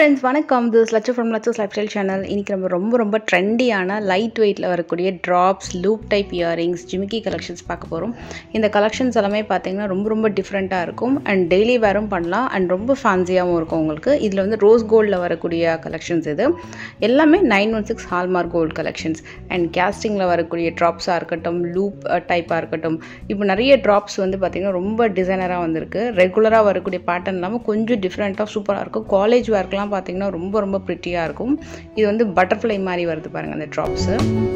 friends வணக்கம் this லட்சம் from லட்சஸ் லைஃப் ஸ்டைல் சேனல் இன்றைக்கி நம்ம ரொம்ப ரொம்ப ட்ரெண்டியான லைட் வெயிட்டில் வரக்கூடிய ட்ராப்ஸ் லூப் டைப் இயரிங்ஸ் ஜிமிக்கி கலெக்ஷன்ஸ் பார்க்க போகிறோம் இந்த கலெக்ஷன்ஸ் எல்லாமே பார்த்தீங்கன்னா ரொம்ப ரொம்ப டிஃப்ரெண்ட்டாக இருக்கும் அண்ட் டெய்லி வேரும் பண்ணலாம் அண்ட் ரொம்ப ஃபேன்சியாகவும் இருக்கும் உங்களுக்கு இதில் வந்து ரோஸ் கோல்டில் வரக்கூடிய கலெக்ஷன்ஸ் இது எல்லாமே nine one six hallmark gold collections and கேஸ்டிங்கில் வரக்கூடிய ட்ராப்ஸாக இருக்கட்டும் லூப் டைப்பாக இருக்கட்டும் இப்போ நிறைய ட்ராப்ஸ் வந்து பார்த்திங்கன்னா ரொம்ப டிசைனராக வந்திருக்கு ரெகுலராக வரக்கூடிய பேட்டர்ன் இல்லாமல் கொஞ்சம் டிஃப்ரெண்ட்டாக சூப்பராக இருக்கும் காலேஜ் வேர்க்கெலாம் பார்த்தீங்கன்னா ரொம்ப ரொம்ப ப்ரிட்டியாக இருக்கும் இது வந்து பட்டர்ஃப்ளை மாதிரி வருது பாருங்கள் அந்த ட்ராப்ஸு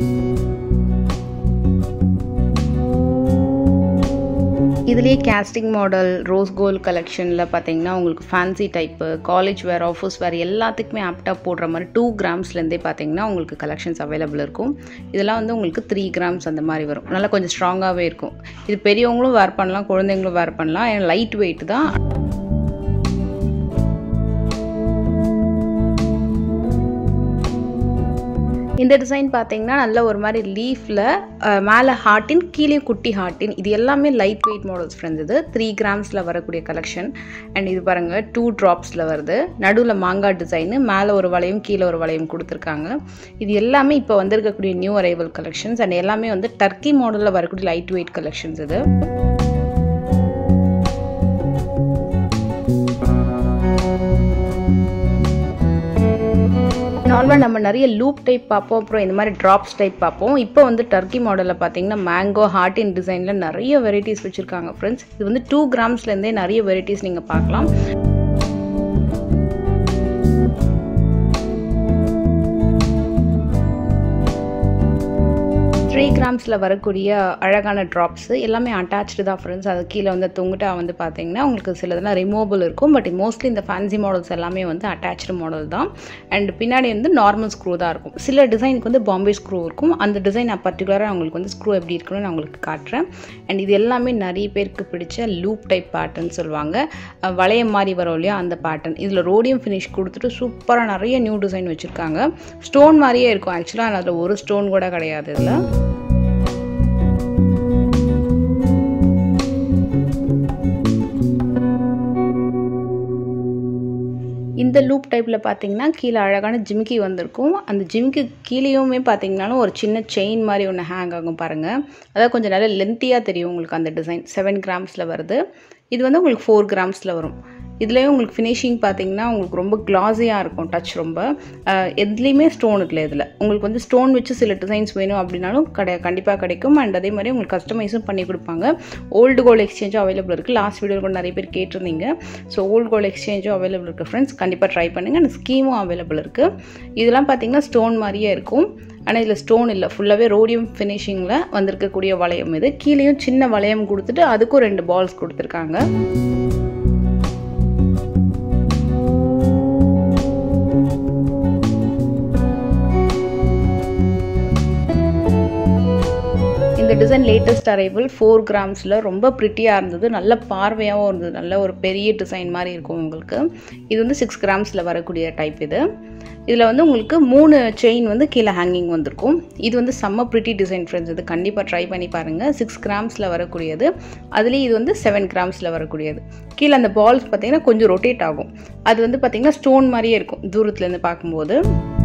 இதுலேயே கேஸ்டிங் மாடல் ரோஸ் கோல்ட் கலெக்ஷனில் பார்த்தீங்கன்னா உங்களுக்கு fancy type college wear office wear எல்லாத்துக்குமே ஆப்டாக போடுற மாதிரி டூ கிராம்ஸ்லேருந்தே பார்த்தீங்கன்னா உங்களுக்கு கலெக்ஷன்ஸ் அவைலபிள் இருக்கும் இதெல்லாம் வந்து உங்களுக்கு த்ரீ கிராம்ஸ் அந்த மாதிரி வரும் நல்லா கொஞ்சம் ஸ்ட்ராங்காகவே இருக்கும் இது பெரியவங்களும் வேர் பண்ணலாம் குழந்தைங்களும் வேர் பண்ணலாம் ஏன்னா லைட் வெயிட் தான் இந்த டிசைன் பார்த்தீங்கன்னா நல்ல ஒரு மாதிரி லீஃபில் மேலே ஹார்ட்டின் கீழே குட்டி ஹார்ட்டின் இது எல்லாமே லைட் வெயிட் மாடல்ஸ் ஃப்ரெண்ட்ஸ் இது த்ரீ கிராம்ஸில் வரக்கூடிய கலெக்ஷன் அண்ட் இது பாருங்கள் டூ ட்ராப்ஸில் வருது நடுவில் மாங்காய் டிசைனு மேலே ஒரு வளையம் கீழே ஒரு வளையம் கொடுத்துருக்காங்க இது எல்லாமே இப்போ வந்திருக்கக்கூடிய நியூ அரைவல் கலெக்ஷன்ஸ் அண்ட் எல்லாமே வந்து டர்க்கி மாடலில் வரக்கூடிய லைட் வெயிட் கலெக்ஷன்ஸ் இது நார்மலாக நம்ம நிறைய லூப் டைப் பார்ப்போம் அப்புறம் இந்த மாதிரி ட்ராப்ஸ் டைப் பார்ப்போம் இப்போ வந்து டர்க்கி மாடலில் பார்த்தீங்கன்னா மேங்கோ ஹார்ட் இன் டிசைனில் நிறைய வெரைட்டிஸ் வச்சுருக்காங்க ஃப்ரெண்ட்ஸ் இது வந்து டூ கிராம்ஸ்லேருந்தே நிறைய வெரைட்டிஸ் நீங்கள் பார்க்கலாம் த்ரீ கிராம்ஸில் வரக்கூடிய அழகான ட்ராப்ஸு எல்லாமே அட்டாச்சு தான் ஃப்ரெண்ட்ஸ் அது கீழே வந்து தொங்கிட்டா வந்து பார்த்தீங்கன்னா உங்களுக்கு சிலதெல்லாம் ரிமூவபிள் இருக்கும் பட் மோஸ்ட்லி இந்த ஃபேன்சி மாடல்ஸ் எல்லாமே வந்து அட்டாச்சு மாடல் தான் அண்ட் பின்னாடி வந்து நார்மல் ஸ்க்ரூ தான் இருக்கும் சில டிசைனுக்கு வந்து பாம்பே ஸ்க்ரூ இருக்கும் அந்த டிசைன் பர்டிகுலராக உங்களுக்கு வந்து ஸ்க்ரூ எப்படி இருக்குன்னு நான் உங்களுக்கு காட்டுறேன் அண்ட் இது எல்லாமே நிறைய பேருக்கு பிடிச்ச லூப் டைப் பேட்டர்ன் சொல்லுவாங்க வளையம் மாதிரி வரும் இல்லையா அந்த பேட்டர்ன் இதில் ரோடியம் ஃபினிஷ் கொடுத்துட்டு சூப்பராக நிறைய நியூ டிசைன் வச்சுருக்காங்க ஸ்டோன் மாதிரியே இருக்கும் ஆக்சுவலாக அதில் ஒரு ஸ்டோன் கூட கிடையாது இதில் இந்த லூப் டைப்பில் பார்த்தீங்கன்னா கீழே அழகான ஜிமிக்கி வந்திருக்கும் அந்த ஜிமிக்கி கீழேயுமே பார்த்தீங்கன்னாலும் ஒரு சின்ன செயின் மாதிரி ஒன்று ஹேங் ஆகும் பாருங்கள் அதாவது கொஞ்சம் நல்லா லென்த்தியாக தெரியும் உங்களுக்கு அந்த டிசைன் செவன் கிராம்ஸில் வருது இது வந்து உங்களுக்கு ஃபோர் கிராம்ஸில் வரும் இதுலேயும் உங்களுக்கு ஃபினிஷிங் பார்த்தீங்கன்னா உங்களுக்கு ரொம்ப கிளாஸியாக இருக்கும் டச் ரொம்ப எதுலேயுமே ஸ்டோன் இல்லை இதில் உங்களுக்கு வந்து ஸ்டோன் வச்சு சில டிசைன்ஸ் வேணும் அப்படின்னாலும் கடை கண்டிப்பாக கிடைக்கும் அண்ட் அதே மாதிரி உங்களுக்கு கஸ்டமைஸும் பண்ணி கொடுப்பாங்க ஓல்டு கோல்டு எக்ஸ்சேஞ்சும் அவைலபிள் இருக்குது லாஸ்ட் வீடியோவில் கூட நிறைய பேர் கேட்டிருந்தீங்க ஸோ ஓல்டு கோல்டு எக்ஸ்சேஞ்சும் அவைலபிள் இருக்குது ஃப்ரெண்ட்ஸ் கண்டிப்பாக ட்ரை பண்ணுங்கள் அண்ட் ஸ்கீமும் அவைலபிள் இருக்குது இதெல்லாம் பார்த்தீங்கன்னா ஸ்டோன் மாதிரியே இருக்கும் ஆனால் இதில் ஸ்டோன் இல்லை ஃபுல்லாகவே ரோடியம் ஃபினிஷிங்கில் வந்திருக்கக்கூடிய வளையம் இது கீழேயும் சின்ன வளையம் கொடுத்துட்டு அதுக்கும் ரெண்டு பால்ஸ் கொடுத்துருக்காங்க இந்த டிசைன் லேட்டஸ்ட் அரைவல் ஃபோர் கிராம்ஸில் ரொம்ப ப்ரிட்டியாக இருந்தது நல்ல பார்வையாகவும் இருந்தது நல்ல ஒரு பெரிய டிசைன் மாதிரி இருக்கும் உங்களுக்கு இது வந்து சிக்ஸ் கிராம்ஸில் வரக்கூடிய டைப் இது இதில் வந்து உங்களுக்கு மூணு செயின் வந்து கீழே ஹேங்கிங் வந்திருக்கும் இது வந்து செம்ம ப்ரிட்டி டிசைன் ஃப்ரெண்ட்ஸ் இது கண்டிப்பாக ட்ரை பண்ணி பாருங்கள் சிக்ஸ் கிராம்ஸில் வரக்கூடியது அதுலேயும் இது வந்து செவன் கிராம்ஸில் வரக்கூடியது கீழே அந்த பால்ஸ் பார்த்திங்கன்னா கொஞ்சம் ரொட்டேட் ஆகும் அது வந்து பார்த்திங்கன்னா ஸ்டோன் மாதிரியே இருக்கும் தூரத்துலேருந்து பார்க்கும்போது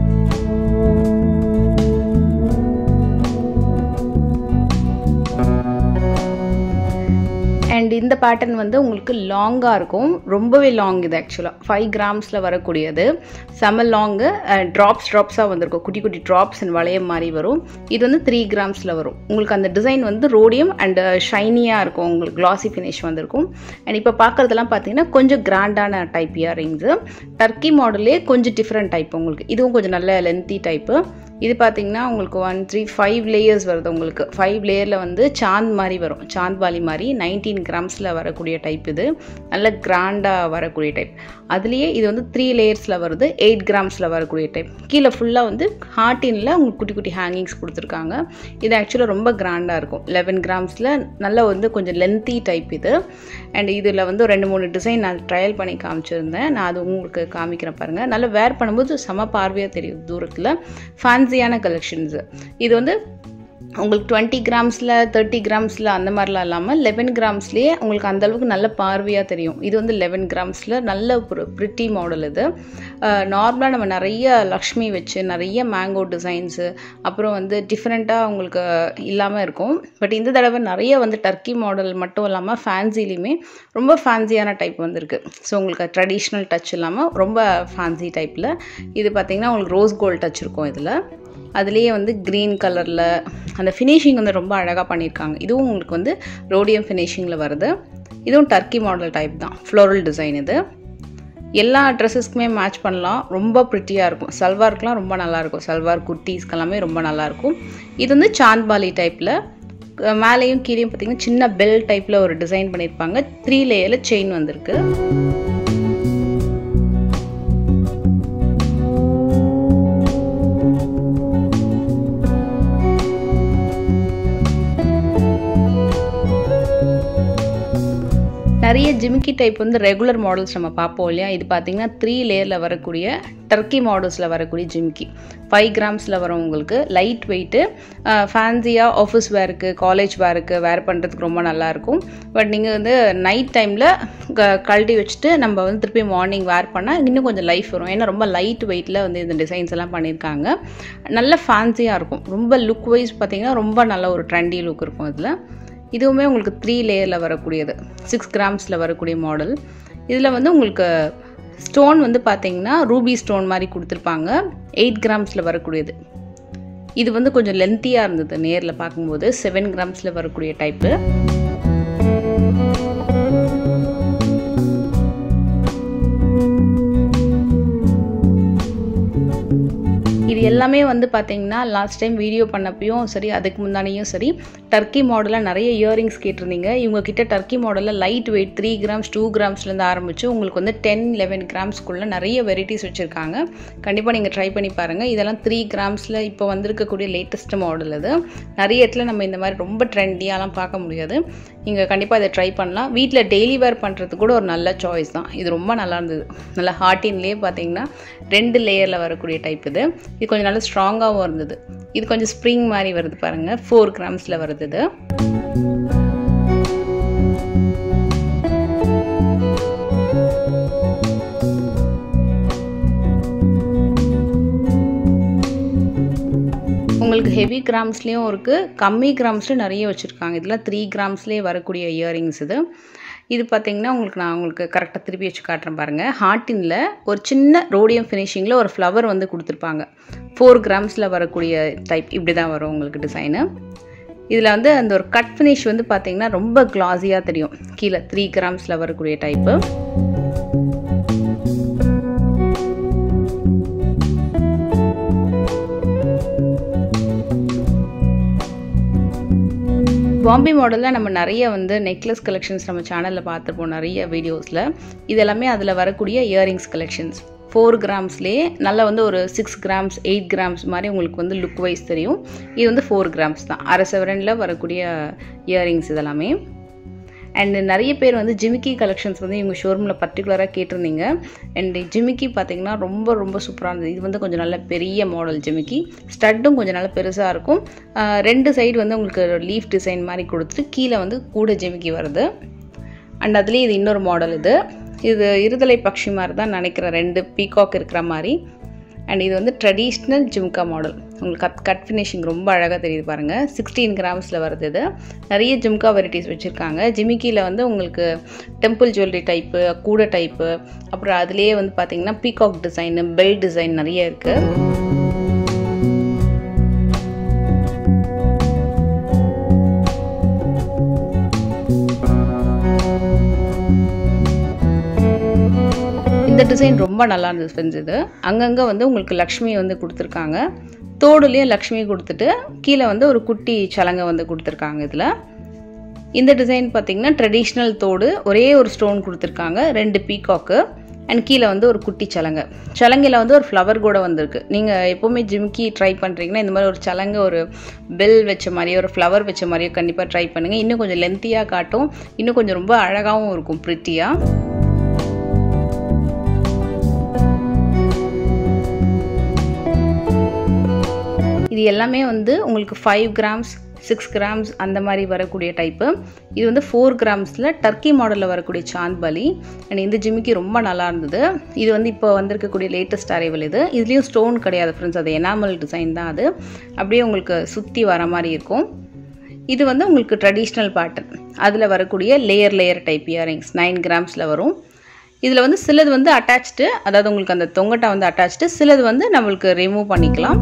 அண்ட் இந்த பேட்டர்ன் வந்து உங்களுக்கு லாங்காக இருக்கும் ரொம்பவே லாங் இது ஆக்சுவலாக ஃபைவ் கிராம்ஸில் வரக்கூடியது செம லாங்கு ட்ராப்ஸ் ட்ராப்ஸாக வந்திருக்கும் குட்டி குட்டி ட்ராப்ஸ் அண்ட் வளையம் மாதிரி வரும் இது வந்து த்ரீ கிராம்ஸில் வரும் உங்களுக்கு அந்த டிசைன் வந்து ரோடியம் அண்ட் ஷைனியாக இருக்கும் உங்களுக்கு கிளாசி ஃபினிஷ் வந்திருக்கும் அண்ட் இப்போ பார்க்குறதெல்லாம் பார்த்தீங்கன்னா கொஞ்சம் கிராண்டான டைப் இயரிங்ஸு டர்க்கி மாடலே கொஞ்சம் டிஃப்ரெண்ட் டைப் உங்களுக்கு இதுவும் கொஞ்சம் நல்ல லென்த்தி டைப்பு இது பார்த்தீங்கன்னா உங்களுக்கு ஒன் த்ரீ ஃபைவ் லேயர்ஸ் வருது உங்களுக்கு ஃபைவ் லேயரில் வந்து சாந்த் மாதிரி வரும் சாந்த் பாலி மாதிரி நைன்டீன் கிராம்ஸில் வரக்கூடிய டைப் இது நல்ல கிராண்டாக வரக்கூடிய டைப் அதுலேயே இது வந்து த்ரீ லேயர்ஸில் வருது எயிட் கிராம்ஸில் வரக்கூடிய டைப் கீழே ஃபுல்லாக வந்து ஹார்டினில் உங்களுக்கு குட்டி குட்டி ஹேங்கிங்ஸ் கொடுத்துருக்காங்க இது ஆக்சுவலாக ரொம்ப கிராண்டாக இருக்கும் லெவன் கிராம்ஸில் நல்ல வந்து கொஞ்சம் லென்த்தி டைப் இது அண்ட் இதில் வந்து ரெண்டு மூணு டிசைன் நான் ட்ரையல் பண்ணி காமிச்சிருந்தேன் நான் அது உங்களுக்கு காமிக்கிறேன் பாருங்கள் நல்லா வேர் பண்ணும்போது செம பார்வையாக தெரியும் தூரத்தில் ஃபேன்சியான கலெக்ஷன்ஸு இது வந்து உங்களுக்கு டுவெண்ட்டி கிராம்ஸில் தேர்ட்டி கிராம்ஸில் அந்த மாதிரிலாம் இல்லாமல் லெவன் கிராம்ஸ்லேயே உங்களுக்கு அந்தளவுக்கு நல்ல பார்வையாக தெரியும் இது வந்து லெவன் கிராம்ஸில் நல்ல ஒரு ப்ரிட்டி மாடல் இது நார்மலாக நம்ம நிறைய லக்ஷ்மி வச்சு நிறைய மேங்கோ டிசைன்ஸு அப்புறம் வந்து டிஃப்ரெண்ட்டாக உங்களுக்கு இல்லாமல் இருக்கும் பட் இந்த தடவை நிறைய வந்து டர்க்கி மாடல் மட்டும் இல்லாமல் ஃபேன்சிலையுமே ரொம்ப ஃபேன்சியான டைப் வந்திருக்கு ஸோ உங்களுக்கு ட்ரெடிஷ்னல் டச் இல்லாமல் ரொம்ப ஃபேன்சி டைப்பில் இது பார்த்திங்கன்னா உங்களுக்கு ரோஸ் கோல்ட் டச் இருக்கும் இதில் அதுலேயே வந்து க்ரீன் கலரில் அந்த ஃபினிஷிங் வந்து ரொம்ப அழகாக பண்ணியிருக்காங்க இதுவும் உங்களுக்கு வந்து ரோடியம் ஃபினிஷிங்கில் வருது இதுவும் டர்க்கி மாடல் டைப் தான் ஃப்ளோரல் டிசைன் இது எல்லா ட்ரெஸ்ஸஸ்க்குமே மேட்ச் பண்ணலாம் ரொம்ப ப்ரிட்டியாக இருக்கும் சல்வாருக்குலாம் ரொம்ப நல்லாயிருக்கும் சல்வார் குர்த்திஸ்க்கு எல்லாமே ரொம்ப நல்லாயிருக்கும் இது வந்து சாந்த்பாலி டைப்பில் மேலேயும் கீழேயும் பார்த்திங்கன்னா சின்ன பெல் டைப்பில் ஒரு டிசைன் பண்ணியிருப்பாங்க த்ரீ லேயரில் செயின் வந்திருக்கு நிறைய ஜிமிக்கி டைப் வந்து ரெகுலர் மாடல்ஸ் நம்ம பார்ப்போம் இல்லையா இது பார்த்தீங்கன்னா த்ரீ லேயரில் வரக்கூடிய டர்க்கி மாடல்ஸில் வரக்கூடிய ஜிமிக்கி ஃபைவ் கிராம்ஸில் வரும் உங்களுக்கு லைட் வெயிட்டு ஃபேன்சியாக ஆஃபீஸ் வேருக்கு காலேஜ் வேருக்கு வேர் பண்ணுறதுக்கு ரொம்ப நல்லாயிருக்கும் பட் நீங்கள் வந்து நைட் டைமில் க கழட்டி வச்சுட்டு நம்ம வந்து திருப்பி மார்னிங் வேர் பண்ணால் இன்னும் கொஞ்சம் லைஃப் வரும் ஏன்னா ரொம்ப லைட் வெயிட்டில் வந்து இந்த டிசைன்ஸ் எல்லாம் பண்ணியிருக்காங்க நல்ல ஃபேன்சியாக இருக்கும் ரொம்ப லுக் வைஸ் பார்த்திங்கன்னா ரொம்ப நல்ல ஒரு ட்ரெண்டி லுக் இருக்கும் இதில் இதுவுமே உங்களுக்கு த்ரீ லேயரில் வரக்கூடியது சிக்ஸ் கிராம்ஸில் வரக்கூடிய மாடல் இதில் வந்து உங்களுக்கு ஸ்டோன் வந்து பார்த்தீங்கன்னா ரூபி ஸ்டோன் மாதிரி கொடுத்துருப்பாங்க எயிட் கிராம்ஸில் வரக்கூடியது இது வந்து கொஞ்சம் லென்த்தியாக இருந்தது நேரில் பார்க்கும்போது செவன் கிராம்ஸில் வரக்கூடிய டைப்பு இது எல்லாமே வந்து பார்த்தீங்கன்னா லாஸ்ட் டைம் வீடியோ பண்ணப்பையும் சரி அதுக்கு முன்னாடியும் சரி டர்க்கி மாடலில் நிறைய இயரிங்ஸ் கேட்டிருந்தீங்க இவங்க கிட்ட டர்க்கி மாடலில் light weight three grams two கிராம்ஸ்லேருந்து ஆரம்பித்து உங்களுக்கு வந்து டென் லெவன் கிராம்ஸ்க்குள்ளே நிறைய வெரைட்டிஸ் வச்சுருக்காங்க கண்டிப்பாக நீங்கள் ட்ரை பண்ணி பாருங்கள் இதெல்லாம் த்ரீ கிராம்ஸில் இப்போ வந்திருக்கக்கூடிய லேட்டஸ்ட் மாடல் இது நிறைய இடத்துல நம்ம இந்த மாதிரி ரொம்ப ட்ரெண்டியாலாம் பார்க்க முடியாது நீங்கள் கண்டிப்பாக இதை ட்ரை பண்ணலாம் வீட்டில் டெய்லி வேர் பண்ணுறதுக்கு கூட ஒரு நல்ல சாய்ஸ் தான் இது ரொம்ப நல்லா இருந்தது நல்லா ஹார்டின்லேயே பார்த்தீங்கன்னா ரெண்டு லேயரில் வரக்கூடிய டைப் இது இது கொஞ்சம் நல்லா ஸ்ட்ராங்காகவும் இருந்தது இது கொஞ்சம் ஸ்ப்ரிங் மாதிரி வருது பாருங்கள் ஃபோர் கிராம்ஸில் வருது இது உங்களுக்கு ஹெவி கிராம்ஸ்லேயும் இருக்குது கம்மி கிராம்ஸ்லேயும் நிறைய வச்சுருக்காங்க இதெல்லாம் த்ரீ கிராம்ஸ்லேயே வரக்கூடிய இயரிங்ஸ் இது இது பார்த்தீங்கன்னா உங்களுக்கு நான் உங்களுக்கு கரெக்டாக திருப்பி வச்சு காட்டுறேன் பாருங்கள் ஹார்ட்டினில் ஒரு சின்ன ரோடியம் ஃபினிஷிங்கில் ஒரு ஃப்ளவர் வந்து கொடுத்துருப்பாங்க ஃபோர் கிராம்ஸில் வரக்கூடிய டைப் இப்படி தான் வரும் உங்களுக்கு டிசைனு இதில் வந்து அந்த ஒரு கட் ஃபினிஷ் வந்து பார்த்தீங்கன்னா ரொம்ப கிளாஸியாக தெரியும் கீழே த்ரீ கிராம்ஸில் வரக்கூடிய டைப்பு பாம்பே மாடலில் நம்ம நிறைய வந்து நெக்லஸ் கலெக்ஷன்ஸ் நம்ம சேனலில் பார்த்துருப்போம் நிறைய வீடியோஸில் இது எல்லாமே அதில் வரக்கூடிய இயரிங்ஸ் கலெக்ஷன்ஸ் ஃபோர் கிராம்ஸ்லேயே நல்லா வந்து ஒரு சிக்ஸ் கிராம்ஸ் எயிட் கிராம்ஸ் மாதிரி உங்களுக்கு வந்து லுக் வைஸ் தெரியும் இது வந்து ஃபோர் கிராம்ஸ் தான் அரை செவரனில் வரக்கூடிய இயரிங்ஸ் இதெல்லாமே அண்ட் நிறைய பேர் வந்து ஜிமிக்கி கலெக்ஷன்ஸ் வந்து இவங்க ஷோரூமில் பர்டிகுலராக கேட்டிருந்தீங்க அண்ட் ஜிமிக்கி பார்த்தீங்கன்னா ரொம்ப ரொம்ப சூப்பராக இருந்தது இது வந்து கொஞ்சம் நல்ல பெரிய மாடல் ஜிமிக்கி ஸ்டட்டும் கொஞ்சம் நல்ல பெருசாக இருக்கும் ரெண்டு சைடு வந்து உங்களுக்கு லீஃப் டிசைன் மாதிரி கொடுத்துட்டு கீழே வந்து கூட ஜிமிக்கி வருது அண்ட் அதுலேயே இது இன்னொரு மாடல் இது இது இருதலை பக்ஷி மாதிரி தான் நினைக்கிறேன் ரெண்டு பீகாக் இருக்கிற மாதிரி அண்ட் இது வந்து ட்ரெடிஷ்னல் ஜிம்கா மாடல் உங்களுக்கு கட் கட் ஃபினிஷிங் ரொம்ப அழகாக தெரியுது பாருங்கள் சிக்ஸ்டீன் கிராம்ஸில் வருது இது நிறைய ஜிம்கா வெரைட்டிஸ் வச்சுருக்காங்க ஜிமிக்கியில் வந்து உங்களுக்கு டெம்பிள் ஜுவல்லரி டைப்பு கூட டைப்பு அப்புறம் அதுலேயே வந்து பார்த்திங்கன்னா பீகாக் டிசைனு பெல் டிசைன் நிறைய இருக்குது இந்த டிசைன் ரொம்ப நல்லா இருந்தது ஃப்ரெண்ட்ஸ் இது அங்கங்கே வந்து உங்களுக்கு லக்ஷ்மி வந்து கொடுத்துருக்காங்க தோடுலேயும் லக்ஷ்மி கொடுத்துட்டு கீழே வந்து ஒரு குட்டி சலங்கை வந்து கொடுத்துருக்காங்க இதில் இந்த டிசைன் பார்த்தீங்கன்னா ட்ரெடிஷ்னல் தோடு ஒரே ஒரு ஸ்டோன் கொடுத்துருக்காங்க ரெண்டு பீகாக்கு அண்ட் கீழே வந்து ஒரு குட்டி சலங்கை சலங்கையில் வந்து ஒரு ஃப்ளவர் கூட வந்திருக்கு நீங்கள் எப்போவுமே ஜிம்கி ட்ரை பண்ணுறீங்கன்னா இந்த மாதிரி ஒரு சலங்கை ஒரு பெல் வச்ச மாதிரியோ ஒரு ஃப்ளவர் வச்ச மாதிரியோ கண்டிப்பாக ட்ரை பண்ணுங்கள் இன்னும் கொஞ்சம் லென்த்தியாக காட்டும் இன்னும் கொஞ்சம் ரொம்ப அழகாகவும் இருக்கும் ப்ரிட்டியாக இது எல்லாமே வந்து உங்களுக்கு ஃபைவ் கிராம்ஸ் சிக்ஸ் கிராம்ஸ் அந்த மாதிரி வரக்கூடிய டைப்பு இது வந்து ஃபோர் கிராம்ஸில் டர்க்கி மாடலில் வரக்கூடிய சாந்த் பலி அண்ட் இந்த ஜிமிக்கி ரொம்ப நல்லா இருந்தது இது வந்து இப்போ வந்திருக்கக்கூடிய லேட்டஸ்ட் அரைவல் இது இதுலேயும் ஸ்டோன் கிடையாது ஃப்ரெண்ட்ஸ் அது எனாமல் டிசைன் தான் அது அப்படியே உங்களுக்கு சுற்றி வர மாதிரி இருக்கும் இது வந்து உங்களுக்கு ட்ரெடிஷ்னல் பேட்டர்ன் அதில் வரக்கூடிய layer layer type earrings nine கிராம்ஸில் வரும் இதில் வந்து சிலது வந்து அட்டாச்டு அதாவது உங்களுக்கு அந்த தொங்கட்டா வந்து அட்டாச்டு சிலது வந்து நம்மளுக்கு ரிமூவ் பண்ணிக்கலாம்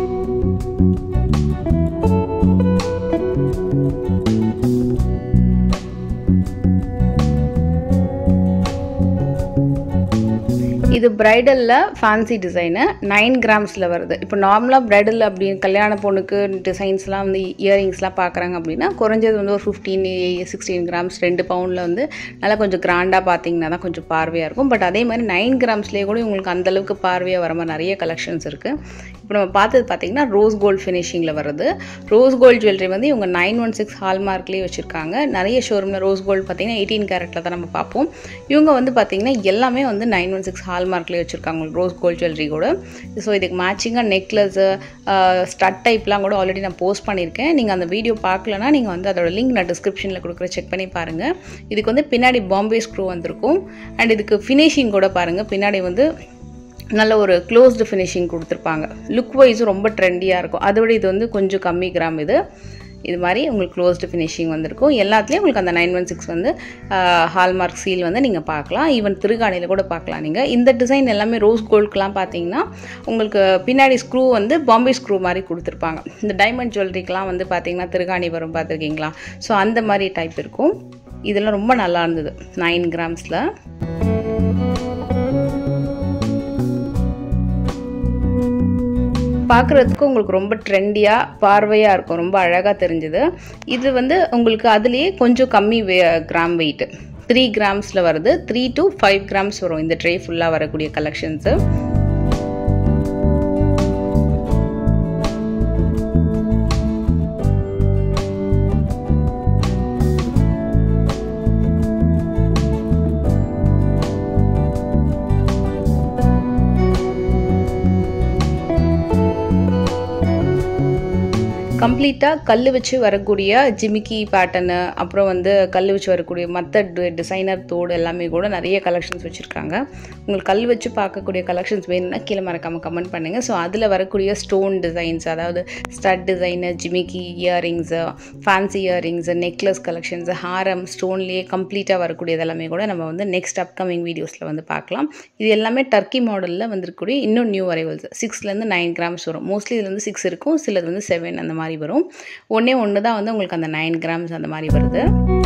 இது பிரைடலில் ஃபேன்சி டிசைனு நைன் கிராம்ஸில் வருது இப்போ நார்மலாக பிரைடல் அப்படி கல்யாண பொண்ணுக்கு டிசைன்ஸ்லாம் வந்து இயரிங்ஸ்லாம் பார்க்குறாங்க அப்படின்னா குறைஞ்சது வந்து ஒரு ஃபிஃப்டீன் சிக்ஸ்டீன் கிராம்ஸ் ரெண்டு பவுண்டில் வந்து நல்லா கொஞ்சம் கிராண்டாக பார்த்தீங்கன்னா தான் கொஞ்சம் பார்வையாக இருக்கும் பட் அதே மாதிரி நைன் கிராம்ஸ்லேயே கூட உங்களுக்கு அந்தளவுக்கு பார்வையாக வர மாதிரி நிறைய கலெக்ஷன்ஸ் இருக்குது இப்போ நம்ம பார்த்தது பார்த்தீங்கன்னா ரோஸ் கோல்டு ஃபினிஷிங்கில் வருது ரோஸ் கோல்டு ஜுவல்லரி வந்து இவங்க நைன் ஒன் சிக்ஸ் ஹால்மார்க்லேயே வச்சுருக்காங்க நிறைய ஷோரூமில் ரோஸ் கோல்டு பார்த்தீங்கன்னா எயிட்டீன் கேரட்டில் தான் நம்ம பார்ப்போம் இவங்க வந்து பார்த்தீங்கன்னா எல்லாமே வந்து நைன் ஒன் சிக்ஸ் ஹால்மார்க்லேயே வச்சுருக்காங்க ரோஸ் கோல்டு ஜுவல்லரி கூட ஸோ இதுக்கு மேட்சிங்காக நெக்லஸ்ஸு ஸ்டட் டைப்லாம் கூட ஆல்ரெடி நான் போஸ்ட் பண்ணியிருக்கேன் நீங்கள் அந்த வீடியோ பார்க்கலனா நீங்கள் வந்து அதோட லிங்க் நான் டிஸ்கிரிப்ஷனில் கொடுக்குற செக் பண்ணி பாருங்கள் இதுக்கு வந்து பின்னாடி பாம்பே ஸ்க்ரூ வந்திருக்கும் அண்ட் இதுக்கு ஃபினிஷிங் கூட பாருங்கள் பின்னாடி வந்து நல்ல ஒரு க்ளோஸ்டு ஃபினிஷிங் கொடுத்துருப்பாங்க லுக் வைஸும் ரொம்ப ட்ரெண்டியாக இருக்கும் அதை விட இது வந்து கொஞ்சம் கம்மி கிராம் இது இது மாதிரி உங்களுக்கு க்ளோஸ்டு ஃபினிஷிங் வந்திருக்கும் எல்லாத்துலேயும் உங்களுக்கு அந்த நைன் ஒன் சிக்ஸ் வந்து ஹால்மார்க் சீல் வந்து நீங்கள் பார்க்கலாம் ஈவன் திருகாணியில் கூட பார்க்கலாம் நீங்கள் இந்த டிசைன் எல்லாமே ரோஸ் கோல்டுக்கெலாம் பார்த்தீங்கன்னா உங்களுக்கு பின்னாடி ஸ்க்ரூ வந்து பாம்பே ஸ்க்ரூ மாதிரி கொடுத்துருப்பாங்க இந்த டைமண்ட் ஜுவல்லரிக்கெலாம் வந்து பார்த்தீங்கன்னா திருகாணி வரும் பார்த்துருக்கீங்களா ஸோ அந்த மாதிரி டைப் இருக்கும் இதெல்லாம் ரொம்ப நல்லா இருந்தது நைன் கிராம்ஸில் பார்க்குறதுக்கு உங்களுக்கு ரொம்ப ட்ரெண்டியாக பார்வையாக இருக்கும் ரொம்ப அழகாக தெரிஞ்சுது இது வந்து உங்களுக்கு அதுலேயே கொஞ்சம் கம்மி வே கிராம் வெயிட்டு த்ரீ கிராம்ஸில் வருது த்ரீ டு ஃபைவ் கிராம்ஸ் வரும் இந்த ட்ரே ஃபுல்லாக வரக்கூடிய கலெக்ஷன்ஸு கம்ப்ளீட்டாக கல் வச்சு வரக்கூடிய ஜிமிக்கி பேட்டர்னு அப்புறம் வந்து கல் வச்சு வரக்கூடிய மற்ற டிசைனர் தோடு எல்லாமே கூட நிறைய கலெக்ஷன்ஸ் வச்சுருக்காங்க உங்களுக்கு கல் வச்சு பார்க்கக்கூடிய கலெக்ஷன்ஸ் வேணும்னா கீழே மறக்காமல் கமெண்ட் பண்ணுங்கள் ஸோ அதில் வரக்கூடிய ஸ்டோன் டிசைன்ஸ் அதாவது ஸ்டட் டிசைனு ஜிமிக்கி earrings fancy earrings necklace collections ஹாரம் ஸ்டோன்லேயே கம்ப்ளீட்டாக வரக்கூடியது எல்லாமே கூட நம்ம வந்து நெக்ஸ்ட் அப்கமிங் வீடியோஸில் வந்து பார்க்கலாம் இது எல்லாமே டர்க்கி மாடலில் வந்துருக்கக்கூடிய இன்னும் நியூ அரைவல்ஸ் சிக்ஸ்லேருந்து நைன் கிராம்ஸ் வரும் மோஸ்ட்லி இதில் வந்து சிக்ஸ் இருக்கும் சிலது வந்து செவன் அந்த மாதிரி வரும் ஒன்றே ஒன்று தான் வந்து உங்களுக்கு அந்த நைன் கிராம்ஸ் அந்த மாதிரி வருது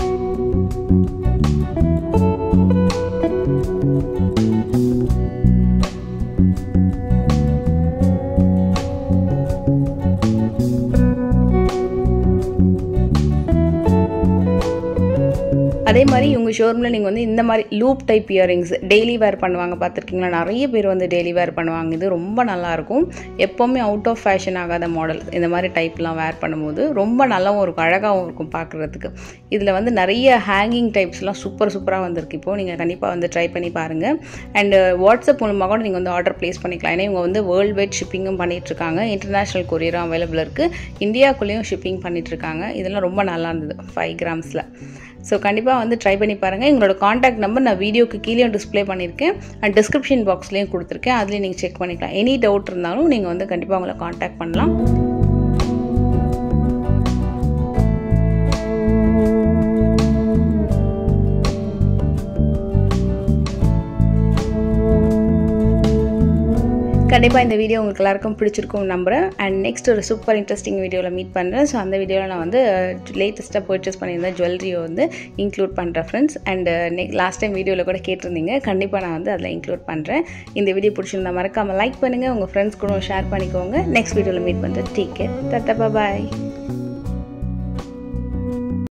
அதே மாதிரி இவங்க ஷோரூமில் நீங்கள் வந்து இந்த மாதிரி loop type earrings daily wear பண்ணுவாங்க பார்த்துருக்கீங்களா நிறைய பேர் வந்து டெய்லி வேர் பண்ணுவாங்க இது ரொம்ப நல்லாயிருக்கும் எப்போவுமே அவுட் ஆஃப் ஃபேஷன் ஆகாத மாடல் இந்த மாதிரி டைப்லாம் வேர் பண்ணும்போது ரொம்ப நல்லாவும் இருக்கும் அழகாகவும் இருக்கும் பார்க்குறதுக்கு இதில் வந்து நிறைய ஹேங்கிங் டைப்ஸ்லாம் சூப்பர் சூப்பராக வந்திருக்கு இப்போது நீங்கள் கண்டிப்பாக வந்து ட்ரை பண்ணி பாருங்கள் அண்டு வாட்ஸ்அப் மூலமாக கூட நீங்கள் வந்து ஆர்டர் ப்ளேஸ் பண்ணிக்கலாம் ஏன்னா இவங்க வந்து வேர்ல்டு வைட் ஷிப்பிங்கும் பண்ணிகிட்ருக்காங்க இன்டர்நேஷ்னல் கொரியரும் அவைலபிள் இருக்குது இந்தியாக்குள்ளேயும் ஷிப்பிங் பண்ணிகிட்ருக்காங்க இதெல்லாம் ரொம்ப நல்லா இருந்தது ஃபைவ் கிராம்ஸில் ஸோ கண்டிப்பாக வந்து ட்ரை பண்ணி பாருங்கள் எங்களோட காண்டாக்ட் நம்பர் நான் வீடியோக்கு கீழே டிஸ்பிளே பண்ணியிருக்கேன் அண்ட் டிஸ்கிரிப்ஷன் பாக்ஸ்லேயும் கொடுத்துருக்கேன் அதுலேயும் நீங்கள் செக் பண்ணிக்கலாம் எனி டவுட் இருந்தாலும் நீங்கள் வந்து கண்டிப்பாக உங்களை காண்டாக்ட் பண்ணலாம் கண்டிப்பாக இந்த வீடியோ உங்களுக்கு எல்லாருக்கும் பிடிச்சிருக்கும் நம்புகிறேன் அண்ட் நெக்ஸ்ட் ஒரு சூப்பர் இன்ட்ரெஸ்டிங் வீடியோவில் மீட் பண்ணுறேன் ஸோ அந்த வீடியோவில் நான் வந்து லேட்டஸ்ட்டாக பர்ச்சேஸ் பண்ணியிருந்தேன் ஜுவல்லரியை வந்து இன்க்ளூட் பண்ணுறேன் ஃப்ரெண்ட்ஸ் அண்ட் நெக் லாஸ்ட் டைம் வீடியோவில் கூட கேட்டிருந்தீங்க கண்டிப்பாக நான் வந்து அதில் இன்க்ளூட் பண்ணுறேன் இந்த வீடியோ பிடிச்சிருந்தா மறக்காமல் லைக் பண்ணுங்கள் உங்கள் ஃப்ரெண்ட்ஸ் கூட ஷேர் பண்ணிக்கோங்க நெக்ஸ்ட் வீடியோவில் மீட் பண்ணுறேன் டீக் கேர் தட்டப்பா பாய்